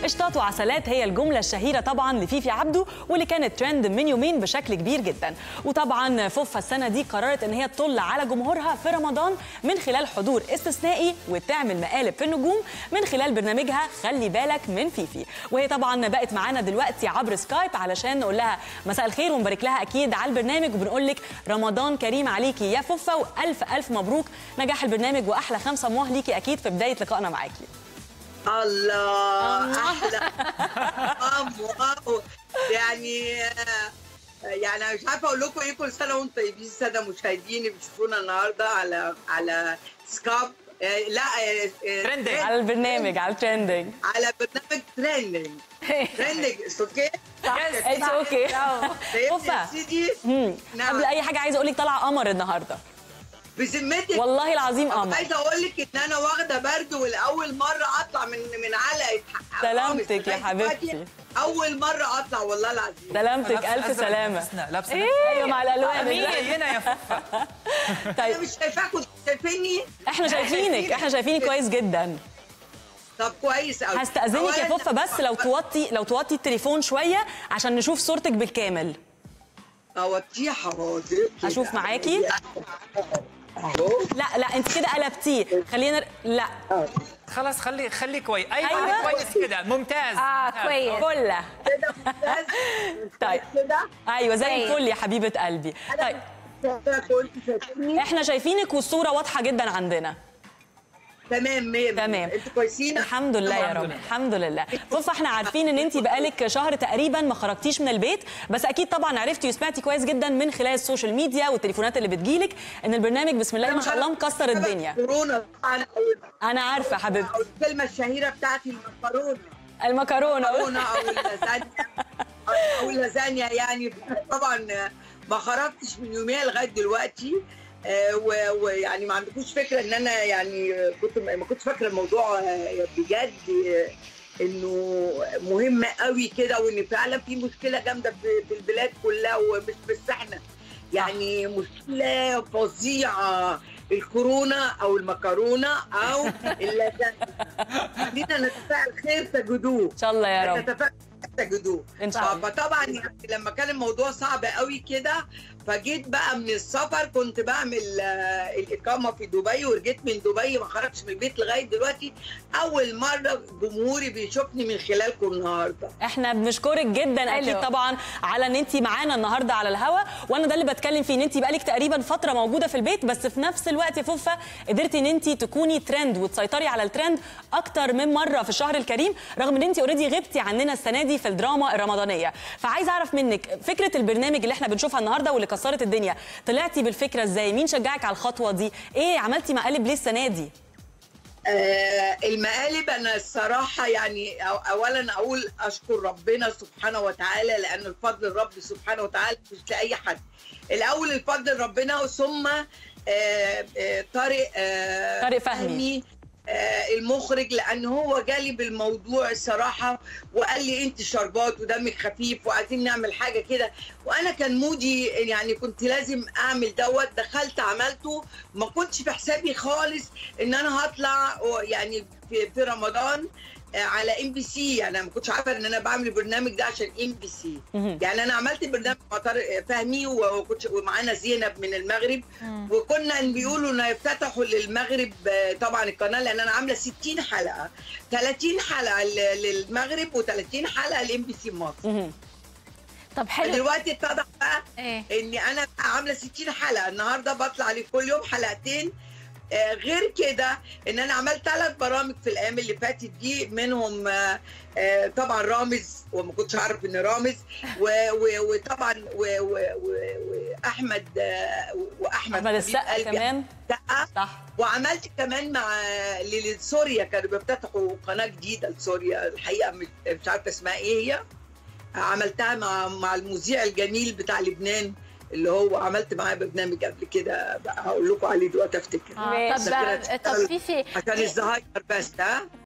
قشطات وعسلات هي الجملة الشهيرة طبعا لفيفي عبده واللي كانت ترند من يومين بشكل كبير جدا وطبعا فوفا السنة دي قررت ان هي تطل على جمهورها في رمضان من خلال حضور استثنائي وتعمل مقالب في النجوم من خلال برنامجها خلي بالك من فيفي وهي طبعا بقت معانا دلوقتي عبر سكايب علشان نقول لها مساء الخير ونبارك لها اكيد على البرنامج وبنقول لك رمضان كريم عليكي يا فوفا والف الف مبروك نجاح البرنامج واحلى خمسة موه ليكي اكيد في بداية لقائنا معاكي الله احلى واو يعني يعني أنا مش عارفه اقول لكم ايه كل سنه وانتم طيبين الساده مشاهدين بيشوفونا النهارده على على سكاب آه، لا آه، آه، ترندنج. على البرنامج على الترندنج على برنامج ترندنج ترندنج اوكي اتس اوكي يا فوفا سيدي مم. نعم. قبل اي حاجه عايزه اقول لك طالعه قمر النهارده بذمتك والله العظيم قمر عايزه اقول لك ان انا واخده برد ولاول مره اطلع من من علقه سلامتك يا قامت. حبيبتي. اول مره اطلع والله العظيم سلامتك الف أزرق سلامه لابسنا- لابسنا ايوه مع الالوان مين اللي- زينا يا فوفا انا طيب مش شايفاكم شايفيني احنا شايفينك احنا شايفينك كويس جدا طب كويس قوي هستأذنك يا فوفا بس لو توطي لو توطي التليفون شويه عشان نشوف صورتك بالكامل اوطيه حاضر كده. أشوف معاكي؟ اهو لا لا انت كده قلبتيه خلينا لا خلاص خلي خلي كويس ايوه أيوة. كويس كده ممتاز اه ممتاز. كويس كلها كده ممتاز طيب كده ايوه زي كويس. الفل يا حبيبه قلبي طيب كده كنت شايفيني احنا شايفينك والصوره واضحه جدا عندنا تمام مية تمام. انتوا كويسين الحمد لله يا الحمد رب لله. الحمد لله فوفا احنا عارفين ان انت بقالك شهر تقريبا ما خرجتيش من البيت بس اكيد طبعا عرفتي وسمعتي كويس جدا من خلال السوشيال ميديا والتليفونات اللي بتجيلك ان البرنامج بسم الله ما شاء الله مكسر الدنيا كورونا طبعا انا عارفه حبيبتي او الكلمه الشهيره بتاعتي المكرونه المكرونه المكرونه او اللازانيا او اللازانيا يعني طبعا ما خرجتش من يوميها لغايه دلوقتي آه، و- ويعني ما عندكوش فكره ان انا يعني كنت ما كنتش فاكره الموضوع آه، بجد آه، انه مهم قوي كده وان فعلا في مشكله جامده في في البلاد كلها ومش بس احنا يعني مشكله فظيعه الكورونا او المكرونه او اللازانيا خلينا نتفائل خير تجدوه ان شاء الله يا رب نتفائل تجدوه إن شاء الله. فطبعا يعني لما كان الموضوع صعب قوي كده فجيت بقى من السفر كنت بعمل آه، الإقامة في دبي ورجيت من دبي ما خرجتش من البيت لغاية دلوقتي أول مرة جمهوري بيشوفني من خلالكم النهاردة احنا بنشكرك جدا اكيد حلو. طبعا على ان انت معانا النهارده على الهوا وانا ده اللي بتكلم فيه ان انت بقالك تقريبا فتره موجوده في البيت بس في نفس الوقت يا فوفا قدرتي ان انت تكوني ترند وتسيطري على الترند اكتر من مره في الشهر الكريم رغم ان انت اوريدي غبتي عننا السنه دي في الدراما الرمضانيه فعايزه اعرف منك فكره البرنامج اللي احنا بنشوفها النهارده واللي كسرت الدنيا طلعتي بالفكره ازاي مين شجعك على الخطوه دي ايه عملتي مقالب ليه السنه دي آه المقالب أنا الصراحة يعني أو أولا أقول أشكر ربنا سبحانه وتعالى لأن الفضل الرب سبحانه وتعالى مش لأي حد الأول الفضل ربنا ثم آه آه طارق آه طارق فهمي. آه، المخرج لان هو جالي بالموضوع الصراحه وقال لي انت شربات ودمك خفيف وعايزين نعمل حاجه كده وانا كان مودي يعني كنت لازم اعمل دوت دخلت عملته ما كنتش في حسابي خالص ان انا هطلع و- يعني في, في رمضان آه، على ام بي سي يعني انا ما كنتش عارفه ان انا بعمل البرنامج ده عشان ام بي سي مهم. يعني انا عملت برنامج مع طارق فهمي وكنت ومعانا زينب من المغرب وكنا بيقولوا ان يفتتحوا للمغرب آه، طبعا القناه لان انا عامله 60 حلقه 30 حلقه ل- للمغرب و30 حلقه لام بي سي مصر مهم. طب حلو دلوقتي اتضح بقى ايه اني انا عامله 60 حلقه النهارده بطلع لي كل يوم حلقتين آه، غير كده ان انا عملت ثلاث برامج في الايام اللي فاتت دي منهم آه، آه، طبعا رامز وما كنتش اعرف ان رامز و- و- وطبعا و- و- و- واحمد آه، واحمد احمد حبيب السقا قلبي كمان السقا صح وعملت كمان مع لسوريا كانوا بيفتتحوا قناه جديده لسوريا الحقيقه مش مش عارفه اسمها ايه هي عملتها مع مع المذيع الجميل بتاع لبنان اللي هو عملت معاه برنامج قبل كده بقى هقول لكم عليه دلوقتي افتكر آه. ماشي. طب طب في في عشان الزهايمر بس ها